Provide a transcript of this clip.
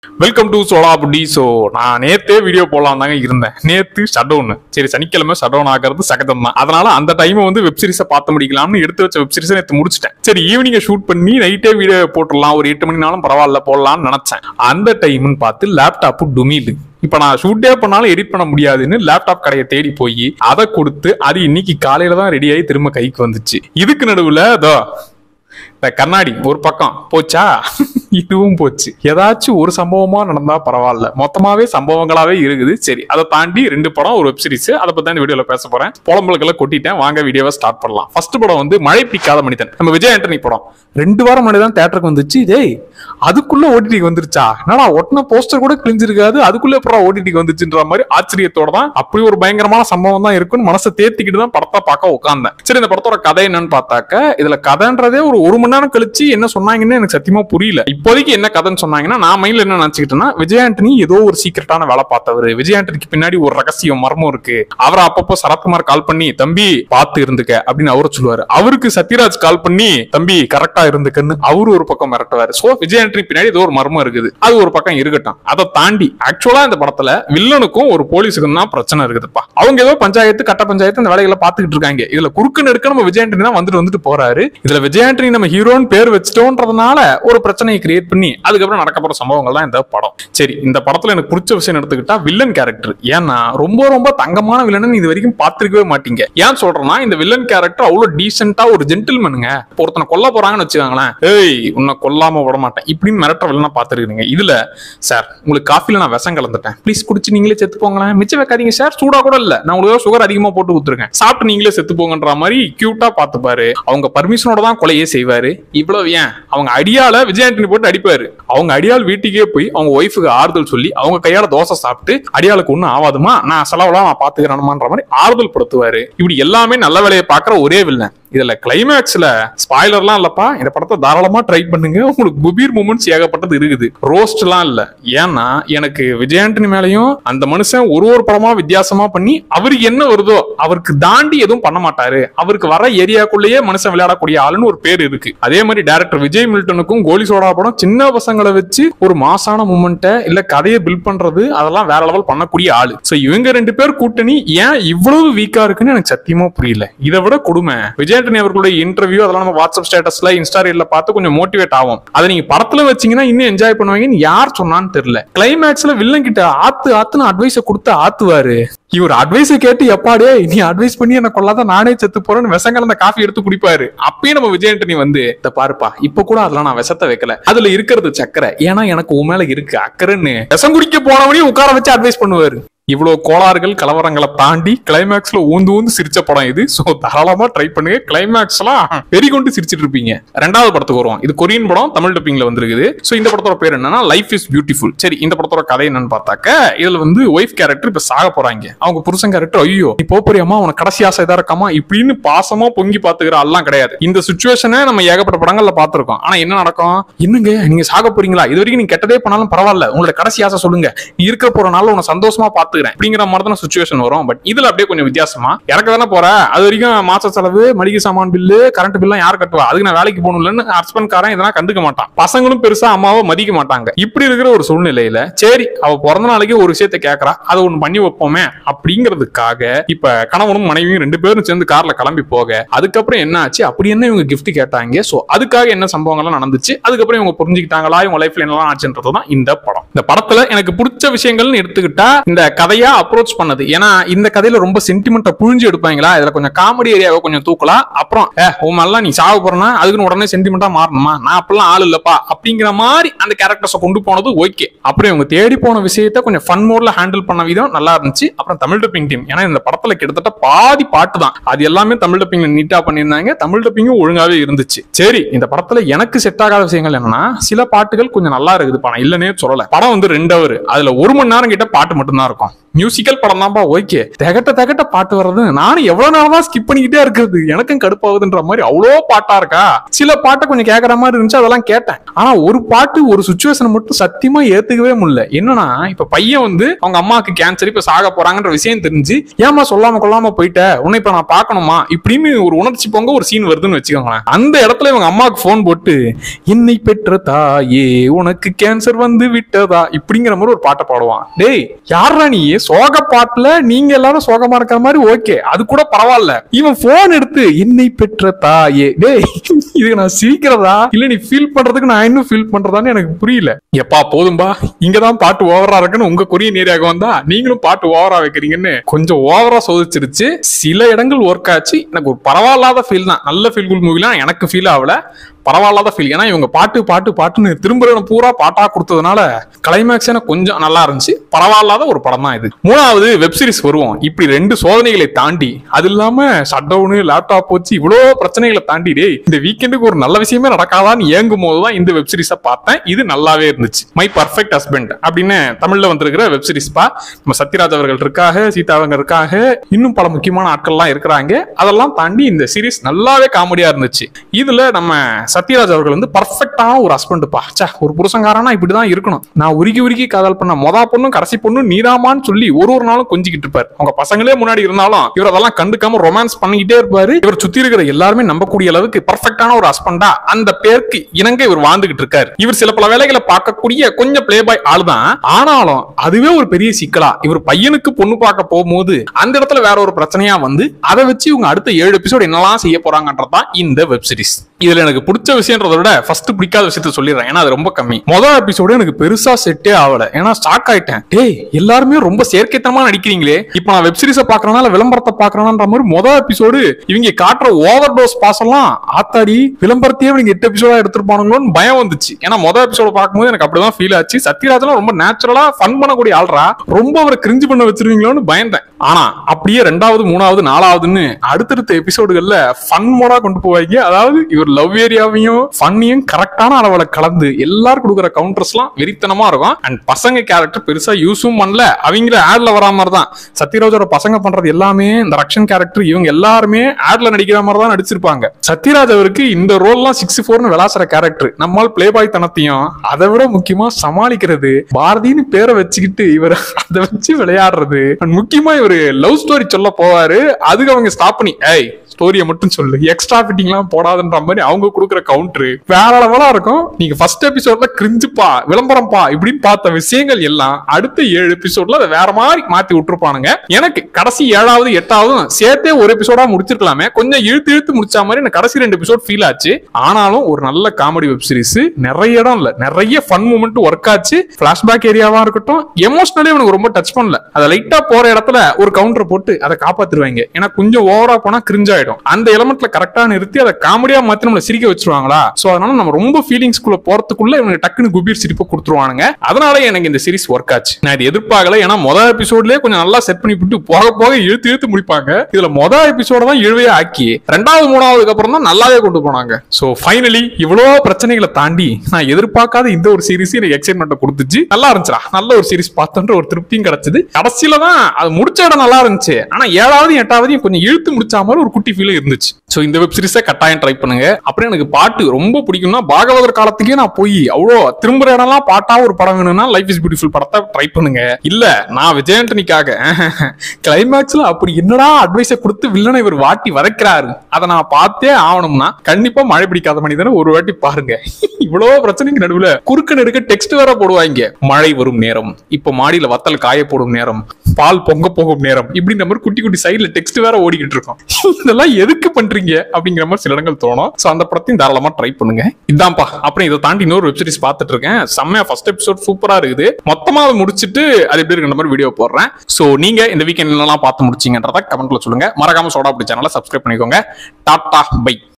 welcome to சோலா புடி so நான் நேத்தே வீடியோ போடலாம் தாங்க இருந்தேன் நேத்து ஷட் டவுன் சரி சனிக்கிழமை ஷட் டவுன் ஆகிறது சகதம் தான் அதனால அந்த டைமை வந்து வெப் சீரிஸை பார்த்து முடிக்கலாம்னு எடுத்து வச்ச வெப் சீரிஸை நேற்று முடிச்சிட்டேன் சரி ஈவினிங்கை ஷூட் பண்ணி நைட்டே வீடியோ போட்டுடலாம் ஒரு எட்டு மணினாலும் பரவாயில்ல போடலாம்னு நினைச்சேன் அந்த டைம்னு பார்த்து லேப்டாப்பு டுமிலு இப்ப நான் ஷூட்டே பண்ணாலும் எடிட் பண்ண முடியாதுன்னு லேப்டாப் கடையை தேடி போய் அதை கொடுத்து அது இன்னைக்கு காலையில தான் ரெடி ஆகி திரும்ப கைக்கு வந்துச்சு இதுக்கு நடுவுல அதோ இந்த கண்ணாடி ஒரு பக்கம் போச்சா இதுவும் போச்சு ஏதாச்சும் ஒரு சம்பவமா நடந்தா பரவாயில்ல மொத்தமாவே சம்பவங்களாவே இருக்குது சரி அதை தாண்டி ரெண்டு படம் ஒரு வெப் சீரிஸ் அதை பத்தி தான் வீடியோல பேச போறேன் புலம்பலுக்கெல்லாம் கொட்டிட்டேன் வாங்க வீடியோவை ஸ்டார்ட் பண்ணலாம் ஃபர்ஸ்ட் படம் வந்து மழை பிடிக்காத மனிதன் நம்ம விஜய் ஆண்டனி படம் ரெண்டு வாரம் முன்னாடி தான் தேட்டருக்கு வந்துச்சு டேய் அதுக்குள்ள ஓடிடிக்கு வந்துருச்சா என்னடா ஒட்டின போஸ்டர் கூட கிழிஞ்சிருக்காது அதுக்குள்ள எப்படா ஓடிடிக்கு வந்துச்சுன்ற மாதிரி ஆச்சரியத்தோட தான் அப்படி ஒரு பயங்கரமான சம்பவம் தான் இருக்குன்னு மனசை தேத்திக்கிட்டு தான் படத்தை பார்க்க உட்காந்தேன் சரி இந்த படத்தோட கதை என்னன்னு பார்த்தாக்க இதுல கதைன்றதே ஒரு ஒரு மணி நேரம் கழிச்சு என்ன சொன்னாங்கன்னு எனக்கு சத்தியமா புரியல இப்போதைக்கு என்ன கதைன்னு சொன்னாங்கன்னா நான் மைண்ட்ல என்ன நினைச்சுக்கிட்டேன்னா விஜய் ஆண்டனி ஏதோ ஒரு சீக்கிரட்டான வேலை பார்த்தவர் விஜய் ஆண்டனிக்கு பின்னாடி ஒரு ரகசியம் மர்மம் இருக்கு அவரை அப்பப்போ சரத்குமார் கால் பண்ணி தம்பி பார்த்து இருந்துக்க அப்படின்னு அவரு சொல்லுவாரு அவருக்கு சத்யராஜ் கால் பண்ணி தம்பி கரெக்டா இருந்துக்கன்னு அவரு ஒரு பக்கம் மிரட்டுவாரு சோ விஜய் ஆண்டனி பின்னாடி ஏதோ ஒரு மர்மம் இருக்குது அது ஒரு பக்கம் இருக்கட்டும் அதை தாண்டி ஆக்சுவலா இந்த படத்துல வில்லனுக்கும் ஒரு போலீஸுக்கும் தான் பிரச்சனை இருக்குதுப்பா அவங்க ஏதோ பஞ்சாயத்து கட்ட பஞ்சாயத்து இந்த வேலைகளை பார்த்துக்கிட்டு இருக்காங்க இதுல குறுக்கு நெடுக்க நம்ம விஜய் ஆண்டனி தான் வந்துட்டு வந்துட்டு போறாரு இதுல விஜய் ஆண்டனி நம்ம ஹீரோன்னு பேர் வச்சிட்டோன்றதுனால ஒரு பிரச்சனையை கிரியேட் பண்ணி அதுக்கப்புறம் நடக்க போற சம்பவங்கள் தான் இந்த படம் சரி இந்த படத்துல எனக்கு பிடிச்ச விஷயம் எடுத்துக்கிட்டா வில்லன் கேரக்டர் ஏன்னா ரொம்ப ரொம்ப தங்கமான வில்லன் இது வரைக்கும் பார்த்திருக்கவே மாட்டீங்க ஏன் சொல்றேன்னா இந்த வில்லன் கேரக்டர் அவ்வளவு டீசென்ட்டா ஒரு ஜென்டில்மனுங்க ஒருத்தனை கொல்ல போறாங்கன்னு வச்சுக்கோங்களேன் ஏய் உன்னை கொல்லாம விட மாட்டேன் இப்படின்னு மிரட்டுற வில்லனா பார்த்துருக்கீங்க இதுல சார் உங்களுக்கு காஃபில நான் விஷம் கலந்துட்டேன் ப்ளீஸ் குடிச்சு நீங்களே செத்து போங்களேன் மிச்சம் வைக்காதீங்க சார் சூடா கூட இல்ல நான் உங்களுக்கு சுகர் அதிகமா போட்டு கொடுத்துருக்கேன் சாப்பிட்டு நீங்களே செத்து போங்கன்ற மாதிரி கியூட்டா பார்த்துப்பாரு அவங்க பர்மிஷனோட தான் கொலையே செய்வாரு இவ்வளவு ஏன் அவங்க அடியால விஜய் ஆண்டனி போட்டு அடிப்பாரு அவங்க அடியாள் வீட்டுக்கே போய் அவங்க ஒய்ஃபுக்கு ஆறுதல் சொல்லி அவங்க கையால தோசை சாப்பிட்டு அடியாளுக்கு ஒண்ணும் ஆகாதுமா நான் செலவெல்லாம் நான் பாத்துக்கிறேனுமான்ற மாதிரி ஆறுதல் படுத்துவாரு இப்படி எல்லாமே நல்ல வேலையை பாக்குற ஒரே வில்லன் இதுல கிளைமேக்ஸ்ல ஸ்பாய்லர்லாம் இல்லப்பா இந்த படத்தை தாராளமா ட்ரை பண்ணுங்க உங்களுக்கு குபீர் மூமெண்ட்ஸ் ஏகப்பட்டது இருக்குது ரோஸ்ட்லாம் இல்ல ஏன்னா எனக்கு விஜய் ஆண்டனி மேலயும் அந்த மனுஷன் ஒரு ஒரு படமா வித்தியாசமா பண்ணி அவருக்கு என்ன வருதோ அவருக்கு தாண்டி எதுவும் பண்ண மாட்டாரு அவருக்கு வர ஏரியாக்குள்ளேயே மனுஷன் விளையாடக்கூடிய ஆளுன்னு ஒரு பேர் இருக்கு அதே மாதிரி டேரக்டர் விஜய் மில்டனுக்கும் கோலி சோடா படம் சின்ன பசங்களை வச்சு ஒரு மாசான மூமெண்ட்டை இல்ல கதையை பில்ட் பண்றது அதெல்லாம் வேற லெவல் பண்ணக்கூடிய ஆளு சோ இவங்க ரெண்டு பேர் கூட்டணி ஏன் இவ்வளவு வீக்கா இருக்குன்னு எனக்கு சத்தியமா புரியல இதை விட கொடுமை விஜய் ஆண்டனி அவர்களுடைய இன்டர்வியூ அதெல்லாம் நம்ம வாட்ஸ்அப் ஸ்டேட்டஸ்ல இன்ஸ்டா ரீல்ல பார்த்து கொஞ்சம் மோட்டிவேட் ஆகும் அதை நீங்க படத்துல வச்சீங்கன்னா இன்னும் என்ஜாய் பண்ணுவாங்கன்னு யார் சொன்னான்னு தெரியல கிளைமேக்ஸ்ல வில்லன் கிட்ட ஆத்து ஆத்துன்னு அட்வைஸ கொடுத்து ஆத்துவாரு இவர் அட்வைஸை கேட்டு எப்பாடே நீ அட்வைஸ் பண்ணி என்ன கொள்ளாத நானே செத்து போறேன்னு விஷம் கலந்த காஃபி எடுத்து குடிப்பாரு அப்பயே நம்ம விஜய் ஆண்டனி வந்து இந்த பாருப்பா இப்ப கூட அதெல்லாம் நான் விஷத்தை வைக்கல அதுல இருக்கிறது சக்கரை ஏன்னா எனக்கு உன் மேல இருக்கு அக்கறைன்னு விஷம் குடிக்க போனவனையும் உட்கார வச்சு அட்வைஸ் பண்ணுவாரு இவ்வளவு கோளாறுகள் கலவரங்களை தாண்டி கிளைமேக்ஸ்ல ஊந்து ஊந்து சிரிச்ச படம் இது சோ தாராளமா ட்ரை பண்ணுங்க கிளைமேக்ஸ்லாம் வெறி கொண்டு சிரிச்சிட்டு இருப்பீங்க ரெண்டாவது படத்துக்கு வருவோம் இது கொரியன் படம் தமிழ் டப்பிங்ல வந்திருக்குது சோ இந்த படத்தோட பேர் என்னன்னா லைஃப் இஸ் பியூட்டிஃபுல் சரி இந்த படத்தோட கதை என்னன்னு பார்த்தாக்க இதுல வந்து ஒய்ஃப் கேரக்டர் இப்ப சாக போறாங்க அவங்க புருஷன் கேரக்டர் ஐயோ நீ போ போறியாமா உனக்கு கடைசி ஆசை இதா இருக்காமா இப்படின்னு பாசமா பொங்கி பாத்துக்கிற எல்லாம் கிடையாது இந்த சுச்சுவேஷனை நம்ம ஏகப்பட்ட படங்கள்ல பாத்திருக்கோம் ஆனா என்ன நடக்கும் என்னங்க நீங்க சாக போறீங்களா இது வரைக்கும் நீங்க கெட்டதே பண்ணாலும் பரவாயில்ல உங்களோட கடைசி ஆசை சொல்லுங்க நீ இருக்க போற நாள் உன சந்தோஷமா பாத்துக்கிறேன் அப்படிங்கிற மாதிரி தான் சுச்சுவேஷன் வரும் பட் இதுல அப்படியே கொஞ்சம் வித்தியாசமா இறக்க தானே போற அது வரைக்கும் மாச செலவு மளிகை சாமான் பில்லு கரண்ட் பில்லாம் யார் கட்டுவா அதுக்கு நான் வேலைக்கு போகணும்லன்னு ஹஸ்பண்ட் காரன் இதெல்லாம் கண்டுக்க மாட்டான் பசங்களும் பெருசா அம்மாவை மதிக்க மாட்டாங்க இப்படி இருக்கிற ஒரு சூழ்நிலையில சரி அவ பிறந்த நாளைக்கு ஒரு விஷயத்த கேக்குறா அதை ஒண்ணு பண்ணி வைப்போமே அப்படிங்கிறதுக்காக இப்ப கணவனும் மனைவியும் ரெண்டு பேரும் சேர்ந்து கார்ல கிளம்பி போக அதுக்கப்புறம் என்ன ஆச்சு அப்படி என்ன இவங்க gift கேட்டாங்க சோ அதுக்காக என்ன சம்பவங்கள்லாம் நடந்துச்சு அதுக்கப்புறம் இவங்க புரிஞ்சுக்கிட்டாங்களா இவங்க லைஃப்ல என்னலாம் ஆச்சுன்றது தான் இந்த படம் இந்த படத்துல எனக்கு பிடிச்ச விஷயங்கள்னு எடுத்துக்கிட்டா இந்த கதையா அப்ரோச் பண்ணது ஏன்னா இந்த கதையில ரொம்ப சென்டிமெண்ட்டை புழிஞ்சு எடுப்பாங்களா இதுல கொஞ்சம் காமெடி ஏரியாவை கொஞ்சம் தூக்கலாம் அப்புறம் ஏ உன் மேலாம் நீ சாவ போறனா அதுக்குன்னு உடனே சென்டிமெண்டா மாறணுமா நான் அப்படிலாம் ஆள் இல்லப்பா அப்படிங்கிற மாதிரி அந்த கேரக்டர்ஸை கொண்டு போனது ஓகே அப்புறம் இவங்க தேடி போன விஷயத்த கொஞ்சம் ஃபன் மோட்ல ஹேண்டில் பண்ண விதம் நல்லா இருந்துச்சு அப்புறம் தமிழ் டப்பிங் டீம் ஏன்னா இந்த படத்துல கிட்டத்தட்ட பாதி பாட்டு தான் அது எல்லாமே தமிழ் டப்பிங்ல நீட்டா பண்ணியிருந்தாங்க தமிழ் டப்பிங்கும் ஒழுங்காவே இருந்துச்சு சரி இந்த படத்துல எனக்கு செட் ஆகாத விஷயங்கள் என்னன்னா சில பாட்டுகள் கொஞ்சம் நல்லா இருக்குது படம் இல்லனே சொல்லல படம் வந்து ரெண்டு அவர் அதுல ஒரு மணி நேரம் கிட்ட பாட்டு மட்டும் தான் இருக்கும் மியூசிக்கல் படம் தான்ப்பா ஓகே தகட்ட தகட்ட பாட்டு வர்றது நானும் எவ்வளவு நேரம் தான் ஸ்கிப் பண்ணிக்கிட்டே இருக்கிறது எனக்கும் கடுப்பாகுதுன்ற மாதிரி அவ்வளோ பாட்டா இருக்கா சில பாட்டை கொஞ்சம் கேட்கற மாதிரி இருந்துச்சு அதெல்லாம் கேட்டேன் ஆனா ஒரு பாட்டு ஒரு சுச்சுவேஷன் மட்டும் சத்தியமா ஏத்துக்கவே முடியல என்னன்னா இப்ப பையன் வந்து அவங்க அம்மாவுக்கு கேன்சர் இப்ப சாக போறாங்கன்ற விஷயம் தெரிஞ்சு ஏமா சொல்லாம கொள்ளாம போயிட்ட உன்னை இப்ப நான் பார்க்கணுமா இப்படின்னு ஒரு உணர்ச்சி பொங்க ஒரு சீன் வருதுன்னு வச்சுக்கோங்களேன் அந்த இடத்துல இவங்க அம்மாவுக்கு ஃபோன் போட்டு என்னை பெற்ற தாயே உனக்கு கேன்சர் வந்து விட்டதா இப்படிங்கிற மாதிரி ஒரு பாட்டை பாடுவான் டேய் யாரா நீ சோக பாட்டுல நீங்க எல்லாரும் சோகமா இருக்கிற மாதிரி ஓகே அது கூட பரவாயில்ல இவன் போன் எடுத்து என்னை பெற்ற தாயே டேய் இது நான் சிரிக்கிறதா இல்ல நீ ஃபீல் பண்றதுக்கு நான் இன்னும் ஃபீல் பண்றதான்னு எனக்கு புரியல எப்பா போதும்பா இங்கதான் பாட்டு ஓவரா இருக்குன்னு உங்க கொரியன் ஏரியாவுக்கு வந்தா நீங்களும் பாட்டு ஓவரா வைக்கிறீங்கன்னு கொஞ்சம் ஓவரா சோதிச்சிருச்சு சில இடங்கள் ஒர்க் ஆச்சு எனக்கு ஒரு பரவாயில்லாத ஃபீல் தான் நல்ல ஃபீல் குட் மூவிலாம் எனக்கு ஃபீல் ஆகல பரவாயில்லாத ஃபீல் ஏன்னா இவங்க பாட்டு பாட்டு பாட்டுன்னு திரும்ப பூரா பாட்டா கொடுத்ததுனால கிளைமேக்ஸ் எனக்கு கொஞ்சம் நல்லா இருந்துச்சு பரவாயில்லாத ஒரு படம் தான் இது மூணாவது வெப் சீரிஸ் வருவோம் இப்படி ரெண்டு சோதனைகளை தாண்டி அது இல்லாம ஷட் டவுனு லேப்டாப் வச்சு இவ்வளோ பிரச்சனைகளை தாண்டி டேய் இந்த வீக்கெண்டுக்கு ஒரு நல்ல விஷயமே நடக்காதான்னு ஏங்கும் போது தான் இந்த வெப் சீரிஸை பார்த்தேன் இது நல்லாவே இருந்துச்சு மை பர்ஃபெக்ட் ஹஸ்பண்ட் அப்படின்னு தமிழ்ல வந்திருக்கிற வெப் சீரிஸ் பா நம்ம சத்யராஜ் அவர்கள் இருக்காக சீதா அவங்க இருக்காக இன்னும் பல முக்கியமான ஆட்கள்லாம் இருக்கிறாங்க அதெல்லாம் தாண்டி இந்த சீரிஸ் நல்லாவே காமெடியா இருந்துச்சு இதுல நம்ம சத்யராஜ் அவர்கள் வந்து பர்ஃபெக்டான ஒரு ஹஸ்பண்டுப்பா ச்சே ஒரு புருஷங்காரனா இப்படிதான் இருக்கணும் நான் உருகி உருகி காதல் பண்ண மொதா பொண்ணும் கடைசி பொண்ணும் நீதாமான்னு சொல்லி ஒரு ஒரு நாளும் கொஞ்சிக்கிட்டு இருப்பாரு அவங்க பசங்களே முன்னாடி இருந்தாலும் இவர் அதெல்லாம் கண்டுக்காம ரொமான்ஸ் பண்ணிக்கிட்டே இருப்பாரு இவர் சுத்தி இருக்கிற எல்லாருமே நம்பக்கூடிய அளவுக்கு பர்ஃபெக்டான ஒரு ஹஸ்பண்டா அந்த பேருக்கு இணங்க இவர் வாழ்ந்துகிட்டு இருக்காரு இவர் சில பல வேலைகளை பார்க்கக்கூடிய கொஞ்சம் பிளே பாய் ஆள் தான் ஆனாலும் அதுவே ஒரு பெரிய சிக்கலா இவர் பையனுக்கு பொண்ணு பார்க்க போகும்போது அந்த இடத்துல வேற ஒரு பிரச்சனையா வந்து அதை வச்சு இவங்க அடுத்த ஏழு எபிசோடு என்னெல்லாம் செய்ய போறாங்கன்றதுதான் இந்த வெப் சீரிஸ் இதுல எனக்கு பிடிச்ச விஷயன்றத விட ஃபர்ஸ்ட் பிடிக்காத விஷயத்த சொல்லிடுறேன் ஏன்னா அது ரொம்ப கம்மி முதல் எபிசோடு எனக்கு பெருசா செட்டே ஆகல ஏன்னா ஸ்டாக் ஆயிட்டேன் டேய் எல்லாருமே ரொம்ப செயற்கைத்தனமா நடிக்கிறீங்களே இப்போ நான் வெப் சீரிஸை பாக்குறனால விளம்பரத்தை பாக்குறேன்ற மாதிரி முதல் எபிசோடு இவங்க காட்டுற ஓவர் டோஸ் பாஸ் எல்லாம் ஆத்தாடி விளம்பரத்தையே இவங்க எட்டு எபிசோடா எடுத்துருப்பானுங்களோன்னு பயம் வந்துச்சு ஏன்னா முதல் எபிசோட பார்க்கும்போது எனக்கு அப்படிதான் ஃபீல் ஆச்சு சத்யராஜ்லாம் ரொம்ப நேச்சுரலா ஃபன் பண்ணக்கூடிய ஆள்ரா ரொம்ப அவரை கிரிஞ்சு பண்ண வச்சிருவீங்களோன்னு பயந்தேன் ஆனா அப்படியே ரெண்டாவது மூணாவது நாலாவதுன்னு அடுத்தடுத்த எபிசோடுகள்ல ஃபன் மோடா கொண்டு போவாங்க அதாவது இவர் லவ் ஏரியாவையும் ஃபன்னையும் கரெக்டான அளவுல கலந்து எல்லாரும் கொடுக்குற கவுண்டர்ஸ்லாம் வெறித்தனமா இருக்கும் அண்ட் பசங்க கேரக்டர் பெருசா யூஸும் பண்ணல அவங்கள ஆட்ல வரா மாதிரி தான் சத்யராஜோட பசங்க பண்றது எல்லாமே இந்த ரக்ஷன் கேரக்டர் இவங்க எல்லாருமே ஆட்ல நடிக்கிற மாதிரி தான் நடிச்சிருப்பாங்க சத்யராஜ் அவருக்கு இந்த ரோல்லாம் சிக்ஸ் ஃபோர்னு விளாசுற கேரக்டர் நம்மால் பிளே பாய் தனத்தையும் அதை விட முக்கியமா சமாளிக்கிறது பாரதின்னு பேரை வச்சுக்கிட்டு இவர் அதை வச்சு விளையாடுறது and முக்கியமா இவர் லவ் ஸ்டோரி சொல்ல போவாரு அதுக்கு அவங்க ஸ்டாப் பண்ணி ஏய் ஸ்டோரியை மட்டும் சொல்லு எக்ஸ்ட்ரா ஃபிட்டிங்லாம் போடாதுன்ற மாதிரி அவங்க கொடுக்குற கவுண்டர் வேற லெவலா இருக்கும் நீங்க ஃபர்ஸ்ட் எபிசோட்ல கிரிஞ்சுப்பா விளம்பரம்ப்பா இப்படின்னு பார்த்த விஷயங்கள் எல்லாம் அடுத்த ஏழு எபிசோட்ல அதை வேற மாதிரி மாத்தி விட்டுருப்பானுங்க எனக்கு கடைசி ஏழாவது எட்டாவதும் சேர்த்தே ஒரு எபிசோடா முடிச்சிருக்கலாமே கொஞ்சம் இழுத்து இழுத்து முடிச்ச மாதிரி எனக்கு கடைசி ரெண்டு எபிசோட் ஃபீல் ஆச்சு ஆனாலும் ஒரு நல்ல காமெடி வெப் சீரிஸ் நிறைய இடம் இல்ல நிறைய ஃபன் மூமெண்ட் ஒர்க் ஆச்சு பிளாஷ்பேக் ஏரியாவா இருக்கட்டும் எமோஷனலி எனக்கு ரொம்ப டச் பண்ணல அதை லைட்டா போற இடத்துல ஒரு கவுண்டர் போட்டு அதை காப்பாத்துருவாங்க ஏன்னா கொஞ்சம் ஓவரா போனா கிரிஞ்ச் ஆயிடும் அந்த எலமெண்ட்ல கரெக்டா நிறுத்தி அதை காமெடியா மாத்தி நம்மள சிரிக்க வச்சிருவாங்களா சோ அதனால நம்ம ரொம்ப ஃபீலிங்ஸ்குள்ள போறதுக்குள்ள இவங்க டக்குன்னு குபீர் சிரிப்பு கொடுத்துருவானுங்க அதனால எனக்கு இந்த சீரிஸ் ஒர்க் ஆச்சு நான் இது எதிர்பார்க்கல ஏன்னா மொதல் எபிசோட்லயே கொஞ்சம் நல்லா செட் பண்ணி விட்டு போக போக இழுத்து இழுத்து முடிப்பாங்க இதுல மொதல் எபிசோட தான் இழுவையா ஆக்கி ரெண்டாவது மூணாவதுக்கு அப்புறம் தான் நல்லாவே கொண்டு போனாங்க சோ ஃபைனலி இவ்வளவு பிரச்சனைகளை தாண்டி நான் எதிர்பார்க்காத இந்த ஒரு சீரிஸ் எனக்கு எக்ஸைட்மெண்ட் கொடுத்துச்சு நல்லா இருந்துச்சுடா நல்ல ஒரு சீரிஸ் பார்த்தோன்ற ஒரு திருப்தியும் கிடைச்சது கடைசியில தான் அது முடிச்ச இடம் நல்லா இருந்துச்சு ஆனா ஏழாவது எட்டாவது கொஞ்சம் இழுத்து முடிச்ச மாதிரி ஒரு குட்டி ஃபீல் இருந்துச்சு சோ இந்த வெப் சீரிஸை கட்டாயம் ட்ரை பண்ணுங்க அப்புறம் எனக்கு பாட்டு ரொம்ப பிடிக்கும்னா பாகவதர் காலத்துக்கே நான் போய் அவ்வளோ திரும்புற இடம்லாம் பாட்டா ஒரு படம் வேணும்னா லைஃப் இஸ் பியூட்டிஃபுல் படத்தை ட்ரை பண்ணுங்க இல்ல நான் விஜயண்டனிக்காக கிளைமேக்ஸ்ல அப்படி என்னடா அட்வைஸை கொடுத்து வில்லனை இவர் வாட்டி வதைக்கிறாரு அதை நான் பார்த்தே ஆகணும்னா கண்டிப்பா மழை பிடிக்காத மனிதனை ஒரு வாட்டி பாருங்க இவ்வளவு பிரச்சனைக்கு நடுவுல குறுக்க நெடுக்க டெக்ஸ்ட் வேற போடுவாங்க மழை வரும் நேரம் இப்ப மாடியில வத்தல் காய போடும் நேரம் பால் பொங்க போகும் நேரம் இப்படின்ற மாதிரி குட்டி குட்டி சைடுல டெக்ஸ்ட் வேற ஓடிக்கிட்டு இருக்கும் இதெல்லாம் எதுக்கு பண்றீங்க அப்படிங்கிற மாதிரி சில இடங்கள் தோணும் சோ அந்த படத்தையும் தாராளமா ட்ரை பண்ணுங்க இதான்ப்பா அப்புறம் இதை தாண்டி இன்னொரு வெப் சீரிஸ் பார்த்துட்டு இருக்கேன் செம்மையா ஃபர்ஸ்ட் எபிசோட் சூப்பரா இருக்குது மொத்தமா அதை முடிச்சிட்டு அது எப்படி இருக்கிற மாதிரி வீடியோ போடுறேன் சோ நீங்க இந்த வீக்கெண்ட் என்னெல்லாம் பார்த்து முடிச்சீங்கன்றத கமெண்ட்ல சொல்லுங்க மறக்காம சோடா அப்படி சேனலை சப்ஸ்கிரைப் பண்ணிக்கோங்க டாடா பை